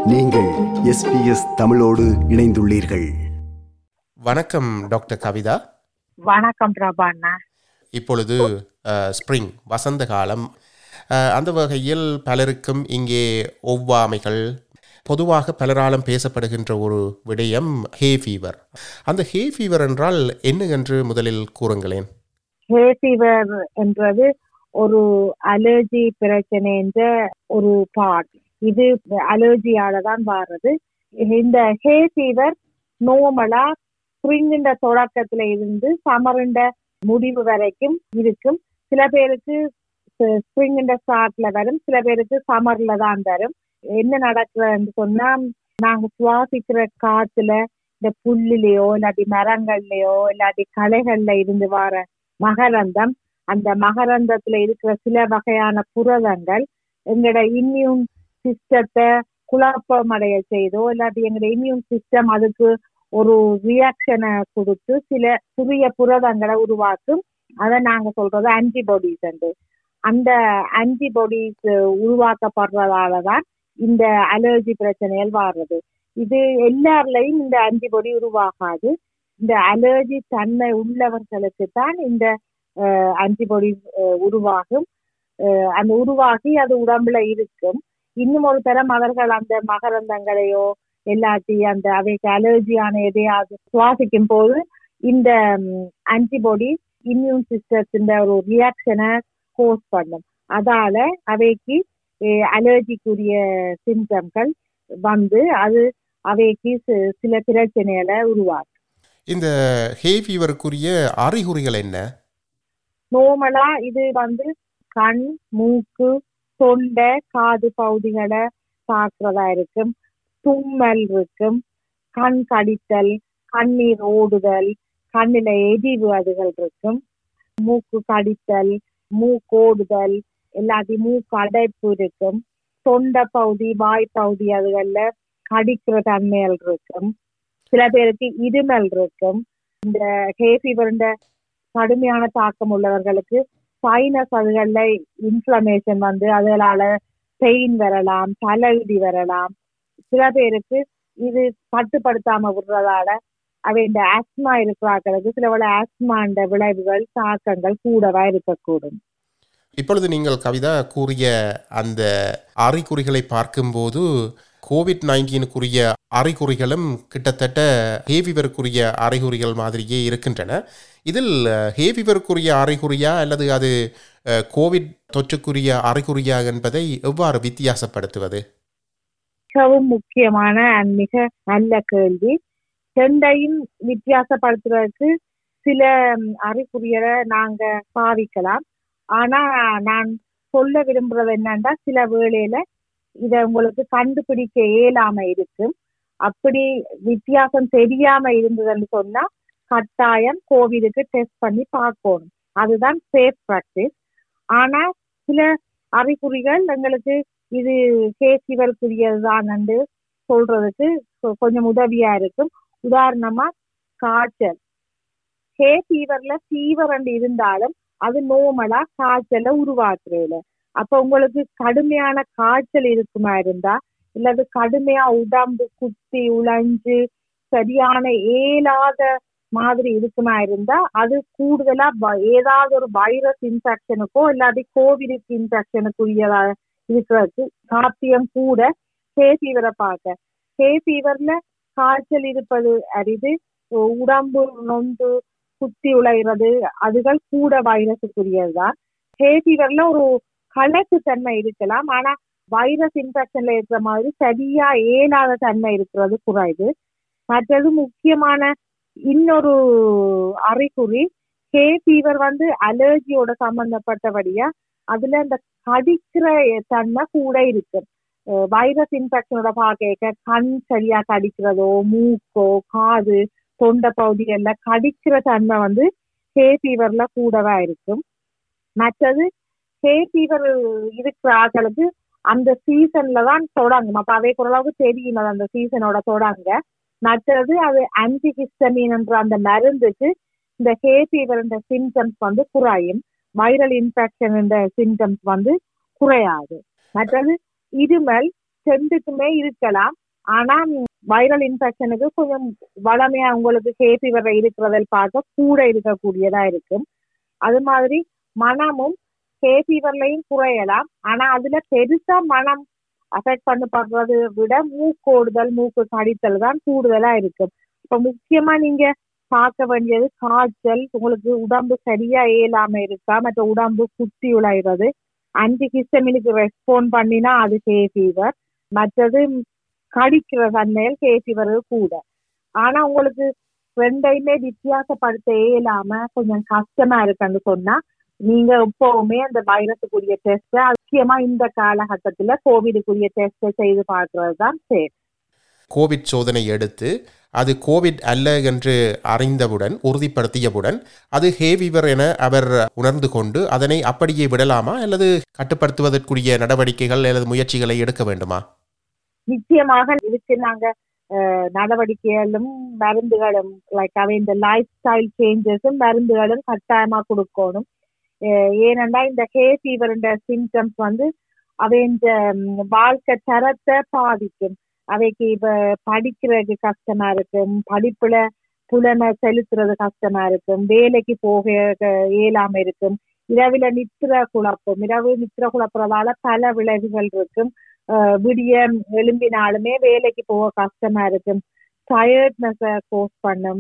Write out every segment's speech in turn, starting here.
நீங்கள் எஸ்பிஎஸ் தமிழோடு இணைந்துள்ளீர்கள் வணக்கம் டாக்டர் கவிதா வணக்கம் பிரபா அண்ணா இப்பொழுது ஸ்ப்ரிங் வசந்த காலம் அஹ், அந்த வகையில் பலருக்கும் இங்கே ஒவ்வாமைகள் பொதுவாக பலராலும் பேசப்படுகின்ற ஒரு விடயம் ஹே ஃபீவர் அந்த ஹே ஃபீவர் என்றால் என்ன என்று முதலில் கூறுங்களேன் ஹே ஃபீவர் என்றது ஒரு அலர்ஜி பிரச்சனை என்ற ஒரு பார்ட் இது அலர்ஜியால தான் வர்றது இந்த ஹே ஃபீவர் நோமலா ஸ்ப்ரிங்கின்ற தொடக்கத்துல இருந்து சமருண்ட முடிவு வரைக்கும் இருக்கும் சில பேருக்கு ஸ்ப்ரிங்கின்ற ஸ்டார்ட்ல வரும் சில பேருக்கு சம்மர்ல தான் வரும் என்ன நடக்குதுன்னு சொன்னா நாங்க சுவாசிக்கிற காத்துல இந்த புல்லுலயோ இல்லாட்டி மரங்கள்லயோ இல்லாட்டி களைகள்ல இருந்து வர மகரந்தம் அந்த மகரந்தத்துல இருக்கிற சில வகையான புரதங்கள் எங்களோட இம்யூன் சிஸ்டத்தை குழப்பமடைய செய்தோ இல்லாட்டி எங்களோட இம்யூன் சிஸ்டம் அதுக்கு ஒரு ரியாக்ஷனை கொடுத்து சில புதிய புரதங்களை உருவாக்கும் அதை நாங்க சொல்றது ஆன்டிபாடிஸ் என்று அந்த ஆன்டிபாடிஸ் உருவாக்கப்படுறதால தான் இந்த அலர்ஜி பிரச்சனைகள் வர்றது இது எல்லாருலயும் இந்த ஆன்டிபாடி உருவாகாது இந்த அலர்ஜி தன்மை உள்ளவர்களுக்கு தான் இந்த ஆன்டிபாடி உருவாகும் அஹ் அந்த உருவாகி அது உடம்புல இருக்கும் இன்னும் ஒரு தரம் அவர்கள் அந்த மகரந்தங்களையோ எல்லாத்தி அந்த அவைக்கு அலர்ஜியான எதையாவது சுவாசிக்கும் போது இந்த ஆன்டிபாடி இம்யூன் சிஸ்டத்தின் ஒரு ரியாக்ஷனை கோஸ் பண்ணும் அதால அவைக்கு அலர்ஜிக்குரிய சிம்டம்கள் வந்து அது அவைக்கு சி- சில பிரச்சனைகளை உருவாக்கும் இந்த ஹே ஃபீவருக்குரிய அறிகுறிகள் என்ன நோமலா இது வந்து கண் மூக்கு தொண்டை காது பகுதிகளை தாக்குறதா இருக்கும் தும்மல் இருக்கும் கண் கடித்தல் கண்ணீர் ஓடுதல் கண்ணில எரிவு அதுகள் இருக்கும் மூக்கு கடித்தல் மூக்கோடுதல் எல்லாத்தையும் மூக்கு அடைப்பு இருக்கும் தொண்டை பகுதி வாய் பகுதி அதுகள்ல கடிக்கிற தன்மைகள் இருக்கும் சில பேருக்கு இருமல் இருக்கும் இந்த ஹே ஃபீவர்ன்ற கடுமையான தாக்கம் உள்ளவர்களுக்கு சைனஸ் அதுகள்ல இன்ஃப்ளமேஷன் வந்து அதனால பெயின் வரலாம் தலைவிதி வரலாம் சில பேருக்கு இது கட்டுப்படுத்தாம விடுறதால அவை இந்த ஆஸ்மா இருக்கிறார்களுக்கு சில வேளை ஆஸ்மாண்ட விளைவுகள் தாக்கங்கள் கூடவா இருக்கக்கூடும் இப்பொழுது நீங்கள் கவிதா கூறிய அந்த அறிகுறிகளை பார்க்கும்போது கோவிட் நைன்டீனுக்குரிய அறிகுறிகளும் கிட்டத்தட்ட ஹேவிவருக்குரிய அறிகுறிகள் மாதிரியே இருக்கின்றன இதில் ஹேவிவருக்குரிய அறிகுறியா அல்லது அது அஹ், கோவிட் தொற்றுக்குரிய அறிகுறியா என்பதை எவ்வாறு வித்தியாசப்படுத்துவது மிகவும் முக்கியமான and மிக நல்ல கேள்வி ரெண்டையும் வித்தியாசப்படுத்துறதுக்கு சில ம், அறிகுறிகளை நாங்க பாவிக்கலாம் ஆனா நான் சொல்ல விரும்புறது என்னன்னா சில வேளையில இத உங்களுக்கு கண்டுபிடிக்க இயலாம இருக்கும் அப்படி வித்தியாசம் தெரியாம இருந்ததுன்னு சொன்னா கட்டாயம் கோவிலுக்கு டெஸ்ட் பண்ணி பார்க்கணும் அதுதான் சேஃப் ப்ராக்டிஸ் ஆனா சில அறிகுறிகள் எங்களுக்கு இது ஃபேஸ்டிவலுக்குரியதுதான் என்று சொல்றதுக்கு கொ- கொஞ்சம் உதவியா இருக்கும் உதாரணமா காய்ச்சல் ஹே ஃபீவர்ல ஃபீவர் இருந்தாலும் அது நோமலா காய்ச்சலை உருவாக்குறதுல அப்ப உங்களுக்கு கடுமையான காய்ச்சல் இருக்குமா இருந்தா இல்லது கடுமையா உடம்பு குத்தி உழைஞ்சு சரியான ஏலாத மாதிரி இருக்குமா இருந்தா அது கூடுதலா வ- ஏதாவது ஒரு வைரஸ் இன்ஃபெக்ஷனுக்கோ இல்லாட்டி கோவிட் இன்ஃபெக்ஷனுக்குரியதா இருக்கிறதுக்கு சாத்தியம் கூட ஹே ஃபீவரை பார்க்க ஹே ஃபீவர்ல காய்ச்சல் இருப்பது அரிது உ- உடம்பு நொந்து குத்தி உழைகிறது அதுகள் கூட வைரஸுக்குரியதுதான் ஹே ஃபீவர்ல ஒரு கலக்கு தன்மை இருக்கலாம் ஆனா வைரஸ் இன்ஃபெக்ஷன்ல இருக்கிற மாதிரி சரியா ஏலாத தன்மை இருக்கிறது குறைவு மற்றது முக்கியமான இன்னொரு அறிகுறி ஹே ஃபீவர் வந்து அலர்ஜியோட சம்பந்தப்பட்டபடியா அதுல இந்த கடிக்கிற தன்மை கூட இருக்கு வைரஸ் இன்ஃபெக்ஷனோட பார்க்க கண் சரியா கடிக்கிறதோ மூக்கோ காது தொண்டை பகுதிகள்ல கடிக்கிற தன்மை வந்து ஹே ஃபீவர்ல கூடவா இருக்கும் மற்றது ஹே ஃபீவர் இருக்கிற ஆட்களுக்கு அந்த சீசன்ல தான் தொடங்கும் அப்ப அவை ஓரளவுக்கு தெரியும் அது அந்த சீசனோட தொடங்க மற்றது அது ஆன்டிஹிஸ்டமின் என்ற அந்த மருந்துக்கு இந்த ஹே ஃபீவர் என்ற சிம்டம்ஸ் வந்து குறையும் வைரல் இன்ஃபெக்ஷன் என்ற சிம்டம்ஸ் வந்து குறையாது மற்றது இருமல் ரெண்டுக்குமே இருக்கலாம் ஆனா வைரல் இன்ஃபெக்ஷனுக்கு கொஞ்சம் வளமையா உங்களுக்கு ஹே ஃபீவர் இருக்கிறதில் பார்க்க கூட இருக்கக்கூடியதா இருக்கும் அது மாதிரி மனமும் ஹே ஃபீவர்லையும் குறையலாம் ஆனா அதுல பெருசா மனம் அஃபெக்ட் பண்ணப்படுறதை விட மூக்கோடுதல் மூக்கு கடித்தல் தான் கூடுதலா இருக்கும் இப்ப முக்கியமா நீங்க பார்க்க வேண்டியது காய்ச்சல் உங்களுக்கு உடம்பு சரியா இயலாம இருக்கா மற்ற உடம்பு குத்தி உழைகிறது அஞ்சு ஹிஸ்டமினுக்கு ரெஸ்பாண்ட் பண்ணினா அது ஹே ஃபீவர் மற்றது கடிக்கிற தன்மையில் ஹே ஃபீவர் கூட ஆனா உங்களுக்கு ரெண்டையுமே வித்தியாசப்படுத்த இயலாம கொஞ்சம் கஷ்டமா இருக்குன்னு சொன்னா நீங்க எப்பவுமே அந்த வைரஸுக்குரிய டெஸ்ட் முக்கியமா இந்த காலகட்டத்துல கோவிடுக்குரிய டெஸ்ட் செய்து பார்க்கறது தான் சரி கோவிட் சோதனை எடுத்து அது கோவிட் அல்ல என்று அறிந்தவுடன் உறுதிப்படுத்தியவுடன் அது ஹேவிவர் என அவர் உணர்ந்து கொண்டு அதனை அப்படியே விடலாமா அல்லது கட்டுப்படுத்துவதற்குரிய நடவடிக்கைகள் அல்லது முயற்சிகளை எடுக்க வேண்டுமா நிச்சயமாக இதுக்கு நாங்க அஹ், நடவடிக்கைகளும் மருந்துகளும் லைக் அவை இந்த லைஃப் ஸ்டைல் சேஞ்சஸும் மருந்துகளும் கட்டாயமா கொடுக்கணும் அஹ், ஏனென்றா இந்த ஹே ஃபீவர்ன்ற சிம்டம்ஸ் வந்து அவை இந்த ம், வாழ்க்கை தரத்தை பாதிக்கும் அவைக்கு இப்ப படிக்கிறதுக்கு கஷ்டமா இருக்கும் படிப்புல புலனை செலுத்துறது கஷ்டமா இருக்கும் வேலைக்கு போக அஹ், இயலாம இருக்கும் இரவுல நித்திர குழப்பம் இரவு நித்திர குழப்பறதால பல விளைவுகள் இருக்கும் அஹ், விடிய எழும்பினாலுமே வேலைக்கு போக கஷ்டமா இருக்கும் டயர்ட்னஸ கோஸ் பண்ணும்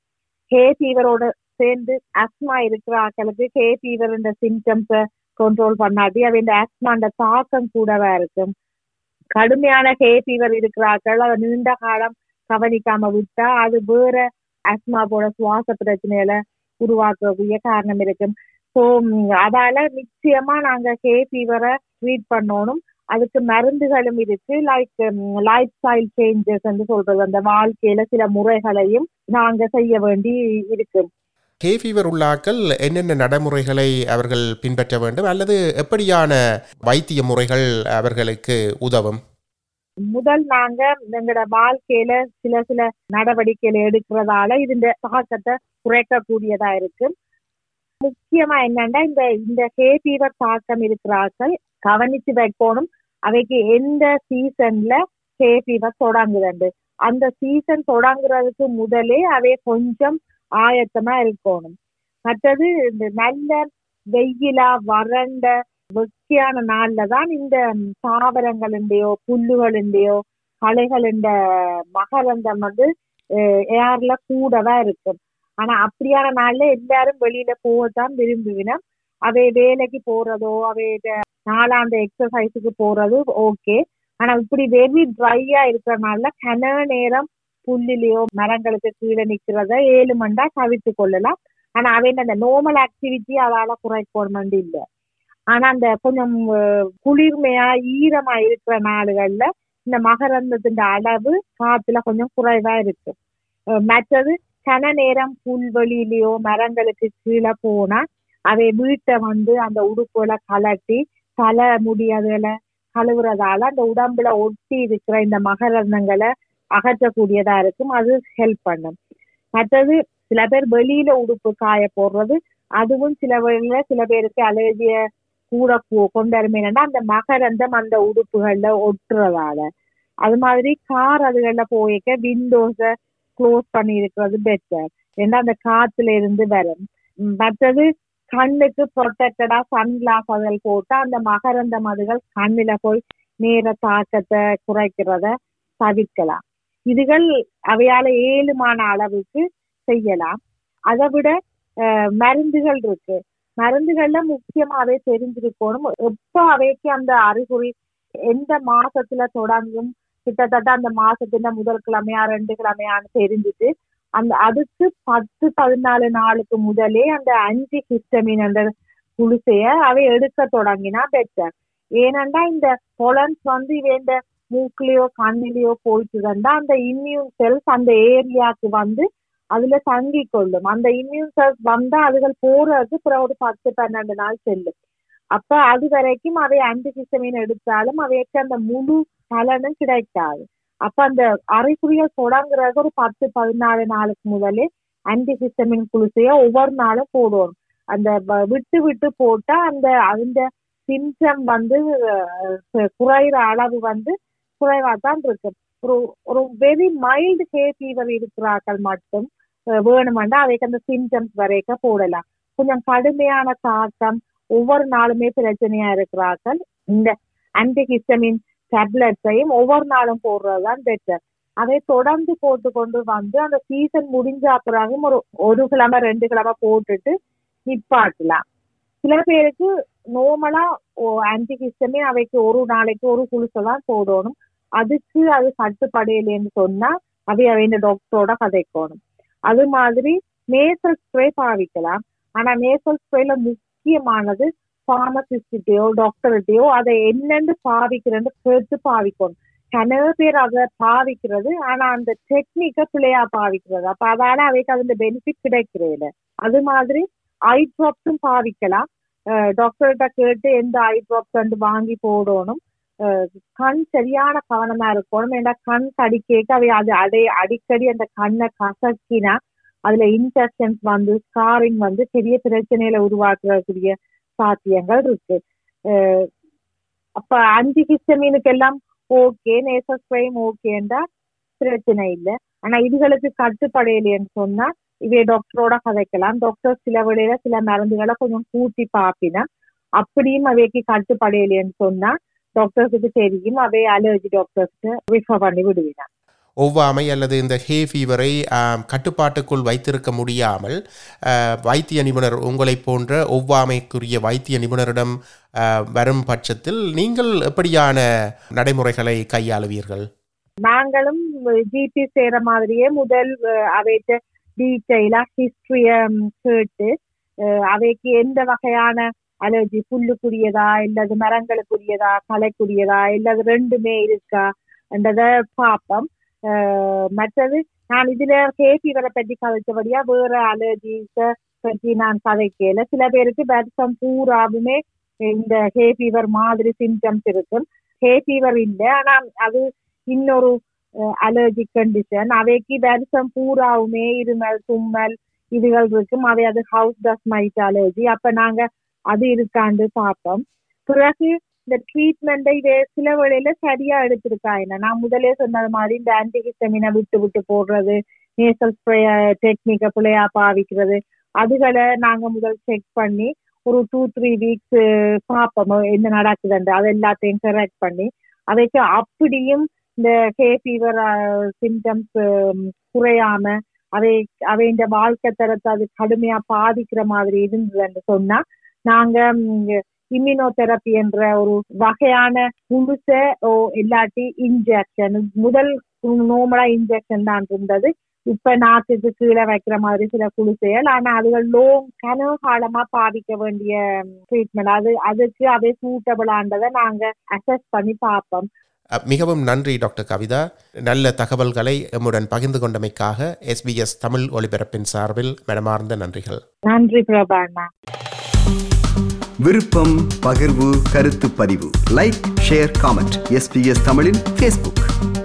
ஹே ஃபீவரோட சேர்ந்து அஸ்மா இருக்கிற ஆட்களுக்கு ஹே ஃபீவர் சிம்டம்ஸ கண்ட்ரோல் பண்ணாட்டி அவ இந்த ஆஸ்மாண்ட தாக்கம் கூடவா இருக்கும் கடுமையான ஹே ஃபீவர் இருக்கிற ஆட்கள் அதை நீண்ட காலம் கவனிக்காம விட்டா அது வேற ஆஸ்மா போல சுவாச பிரச்சனைகளை உருவாக்கக்கூடிய காரணம் இருக்கும் ஸோ அதால நிச்சயமா நாங்க ஹே ஃபீவரை ட்ரீட் பண்ணணும் அதுக்கு மருந்துகளும் இருக்கு லைக் லைஃப் ஸ்டைல் சேஞ்சஸ் என்று சொல்றது அந்த வாழ்க்கையில சில முறைகளையும் நாங்க செய்ய வேண்டி இருக்கு ஹே ஃபீவர் உள்ளாக்கள் என்னென்ன நடைமுறைகளை அவர்கள் பின்பற்ற வேண்டும் அல்லது எப்படியான வைத்திய முறைகள் அவர்களுக்கு உதவும் முதல் நாங்க எங்களோட வாழ்க்கையில சில சில நடவடிக்கைகளை எடுக்கிறதால இந்த தாக்கத்தை குறைக்கக்கூடியதா இருக்கு முக்கியமா என்னன்னா இந்த இந்த ஹே ஃபீவர் தாக்கம் இருக்கிறார்கள் கவனிச்சு வைக்கணும் அவைக்கு எந்த சீசன்ல ஹே ஃபீவர் தொடங்குதுண்டு அந்த சீசன் தொடங்குறதுக்கு முதலே அவை கொஞ்சம் ஆயத்தமா இருக்கணும் மற்றது இந்த நல்ல வெயிலா வறண்ட வெக்கையான நாள்ல தான் இந்த தாவரங்களுண்டையோ புல்லுகளுண்டையோ களைகளுண்ட மகரந்தம் வந்து ஏர்ல கூடவா இருக்கும் ஆனா அப்படியான நாள்ல எல்லாரும் வெளியில போகத்தான் விரும்புவினோம் அவை வேலைக்கு போறதோ அவை நாளாந்த எக்ஸசைஸுக்கு போறது ஓகே ஆனா இப்படி வெரி ட்ரையா இருக்கிறனால கன நேரம் புல்லிலேயோ மரங்களுக்கு கீழே நிக்கிறத ஏழு மண்டா தவிர்த்து கொள்ளலாம் ஆனா அவை அந்த நார்மல் ஆக்டிவிட்டி அதால குறைக்கணும் இல்ல ஆனா அந்த கொஞ்சம் அஹ், குளிர்மையா ஈரமா இருக்கிற நாடுகள்ல இந்த மகரந்தத்தின் அளவு காத்துல கொஞ்சம் குறைவா இருக்கும் அஹ், மற்றது கன நேரம் புல்வெளியிலயோ மரங்களுக்கு கீழே போனா அவை வீட்டை வந்து அந்த உடுப்புகளை கலட்டி தலை முடி அதுகளை கழுவுறதால அந்த உடம்புல ஒட்டி இருக்கிற இந்த மகரந்தங்களை அகற்றக்கூடியதா இருக்கும் அது ஹெல்ப் பண்ணும் மற்றது சில பேர் வெளியில உடுப்பு காய போடுறது அதுவும் சில வேளையில சில பேருக்கு அலர்ஜிய கூட கொ- கொண்டு வரும் என்னன்னா அந்த மகரந்தம் அந்த உடுப்புகள்ல ஒட்டுறதால அது மாதிரி கார் அதுகள்ல போயிக்க விண்டோஸ க்ளோஸ் பண்ணி இருக்கிறது பெட்டர் ஏன்னா அந்த காத்துல இருந்து வரும் ம், மற்றது கண்ணுக்கு ப்ரொடெக்டடா சன் கிளாஸ் அதுகள் போட்டா அந்த மகரந்த மதுகள் கண்ணுல போய் நேர தாக்கத்தை குறைக்கிறத தவிர்க்கலாம் இதுகள் அவையால ஏழுமான அளவுக்கு செய்யலாம் அதை விட அஹ், மருந்துகள் இருக்கு மருந்துகள்ல முக்கியமாவே தெரிஞ்சிருக்கணும் எப்ப அவைக்கு அந்த அறிகுறி எந்த மாசத்துல தொடங்கும் கிட்டத்தட்ட அந்த மாசத்துல முதல் கிழமையா ரெண்டு கிழமையான்னு தெரிஞ்சுட்டு அந்த அதுக்கு பத்து பதினாலு நாளுக்கு முதலே அந்த அஞ்சு ஹிஸ்டமின் அந்த குளிசைய அவை எடுக்க தொடங்கினா பெட்டர் ஏனண்டா இந்த பொலன்ஸ் வந்து இவ இந்த மூக்குலயோ கண்ணிலேயோ போயிட்டு இருந்தா அந்த இம்யூன் செல்ஸ் அந்த ஏரியாக்கு வந்து அதுல தங்கி கொள்ளும் அந்த இம்யூன் செல்ஸ் வந்தா அதுகள் போறதுக்கு பிறகு ஒரு பத்து பன்னெண்டு நாள் செல்லும் அப்ப அது வரைக்கும் அவை ஆன்டிஹிஸ்டமின் எடுத்தாலும் அவைக்கு அந்த முழு பலனும் கிடைக்காது அப்ப அந்த அறிகுறிகள் தொடங்குறதுக்கு ஒரு பத்து பதினாலு நாளுக்கு முதலே ஆன்டிஹிஸ்டமின் குளிசைய ஒவ்வொரு நாளும் போடுவோம் அந்த வ- விட்டு விட்டு போட்டா அந்த அந்த சிம்டம் வந்து அஹ், குறையிற அளவு வந்து குறைவா தான் இருக்கு ஒரு ஒரு வெரி மைல்டு ஹே ஃபீவர் இருக்கிறார்கள் மட்டும் அஹ், வேணுமெண்டா அவைக்கு அந்த சிம்டம்ஸ் வரைக்க போடலாம் கொஞ்சம் கடுமையான தாக்கம் ஒவ்வொரு நாளுமே பிரச்சனையா இருக்கிறார்கள் இந்த ஆன்டிஹிஸ்டமின் டேப்லெட்ஸையும் ஒவ்வொரு நாளும் போடுறதுதான் பெட்டர் அதை தொடர்ந்து போட்டு கொண்டு வந்து அந்த சீசன் முடிஞ்ச அப்புறம் ஒரு ஒரு கிழமை ரெண்டு கிழமை போட்டுட்டு நிப்பாட்டலாம் சில பேருக்கு நார்மலா ஆன்டிஹிஸ்டமே அவைக்கு ஒரு நாளைக்கு ஒரு குளிசை தான் போடணும் அதுக்கு அது கட்டுப்படையிலேன்னு சொன்னா அவை அவைந்த டாக்டரோட கதைக்கணும் அது மாதிரி நேசல் ஸ்ப்ரே பாவிக்கலாம் ஆனா நேசல் ஸ்ப்ரேல முக்கியமானது பார்மசிஸ்டையோ டாக்டர்கிட்டயோ அதை என்னென்னு பாவிக்கிறேன்னு கேட்டு பாவிக்கணும் நிறைய பேர் அதை பாவிக்கிறது ஆனா அந்த டெக்னிக்கை பிள்ளையா பாவிக்கிறது அப்ப அதால அவைக்கு அதுல பெனிஃபிட் கிடைக்கிறது அது மாதிரி ஐ ட்ராப்ஸும் பாவிக்கலாம் டாக்டர்கிட்ட கேட்டு எந்த ஐ ட்ராப்ஸ் வந்து வாங்கி போடணும் அஹ் கண் சரியான கவனமா இருக்கணும் ஏன்னா கண் கடிக்க அவை அது அடை அடிக்கடி அந்த கண்ணை கசக்கினா அதுல இன்ஃபெக்ஷன்ஸ் வந்து ஸ்காரிங் வந்து பெரிய பிரச்சனையில உருவாக்குறக்கூடிய சாத்தியங்கள் இருக்கு அஹ் அப்ப அஞ்சு ஹிஸ்டமீனுக்கு எல்லாம் ஓகே நேசர் ஸ்ப்ரேம் ஓகேண்டா பிரச்சனை இல்லை ஆனா இதுகளுக்கு கட்டுப்படையிலேன்னு சொன்னா இவே டாக்டரோட கதைக்கலாம் டாக்டர் சில வேளையில சில மருந்துகளை கொஞ்சம் கூட்டி பாப்பினா அப்படியும் அவைக்கு கட்டுப்படையிலேன்னு சொன்னா டாக்டர்ஸுக்கு தெரியும் அவை அலர்ஜி டாக்டர்ஸ்க்கு ரிஃபர் பண்ணி விடுவினா ஒவ்வாமை அல்லது இந்த ஹே ஃபீவரை ஆம், கட்டுப்பாட்டுக்குள் வைத்திருக்க முடியாமல் ஆ, வைத்திய நிபுணர் உங்களைப் போன்ற ஒவ்வாமைக்குரிய வைத்திய நிபுணரிடம் ஆ, வரும் பட்சத்தில் நீங்கள் எப்படியான நடைமுறைகளை கையாளுவீர்கள் நாங்களும் ஜிபி செய்யற மாதிரியே முதல் அஹ், அவைட்ட டீட்டெயிலா ஹிஸ்டரிய கேட்டு அஹ், அவைக்கு எந்த வகையான அலர்ஜி புல்லுக்குரியதா இல்லது மரங்களுக்குரியதா களைக்குரியதா இல்லது ரெண்டுமே இருக்கா என்றதை பார்ப்போம் அஹ், மற்றது நான் இதுல கேபீவரை பற்றி கதைச்சபடியா வேற அலர்ஜிஸ பற்றி நான் கதைக்கல சில பேருக்கு வருஷம் பூராவுமே இந்த ஹே ஃபீவர் மாதிரி சிம்டம்ஸ் இருக்கும் ஹே ஃபீவர் இல்லை ஆனா அது இன்னொரு அலர்ஜிக் கண்டிஷன் அவைக்கு வருஷம் பூராவுமே இருமல் தும்மல் இதுகள் இருக்கும் அவை அது ஹவுஸ் டஸ்ட் மைட் அலர்ஜி அப்ப நாங்க அது இருக்காண்டு பார்ப்போம் பிறகு இந்த ட்ரீட்மெண்ட்டை இதே சில வேளையில சரியா எடுத்திருக்கா என்ன நான் முதலே சொன்னது மாதிரி இந்த ஆன்டிஹிஸ்டமினை விட்டு விட்டு போடுறது நேசல் ஸ்ப்ரே டெக்னிக்கை பிள்ளையா பாவிக்கிறது அதுகளை நாங்க முதல் செக் பண்ணி ஒரு டூ த்ரீ வீக்ஸ் பார்ப்போம் என்ன நடக்குதுண்டு அது எல்லாத்தையும் கரெக்ட் பண்ணி அதைக்கு அப்படியும் இந்த ஹே ஃபீவர் சிம்டம்ஸ் குறையாம அவை அவை இந்த வாழ்க்கை தரத்தை அது கடுமையா பாதிக்கிற மாதிரி இருந்ததுன்னு சொன்னா நாங்க இம்யூனோதெரப்பி என்ற ஒரு வகையான புதுச ஓ இல்லாட்டி இன்ஜெக்ஷன் முதல் நோமலா இன்ஜெக்ஷன் தான் இருந்தது இப்ப நாக்குக்கு கீழே வைக்கிற மாதிரி சில குளிசைகள் ஆனா அதுகள் லோங் கனவு காலமா பாதிக்க வேண்டிய ட்ரீட்மெண்ட் அது அதுக்கு அதே சூட்டபிளான்றதை நாங்க அசஸ் பண்ணி பார்ப்போம் அ, மிகவும் நன்றி டாக்டர் கவிதா நல்ல தகவல்களை எம்முடன் பகிர்ந்து கொண்டமைக்காக எஸ்பிஎஸ் தமிழ் ஒலிபரப்பின் சார்பில் மனமார்ந்த நன்றிகள் நன்றி பிரபாண்ணா விருப்பம் பகிர்வு கருத்து பதிவு லைக் ஷேர் காமெண்ட் எஸ்பிஎஸ் தமிழின் ஃபேஸ்புக்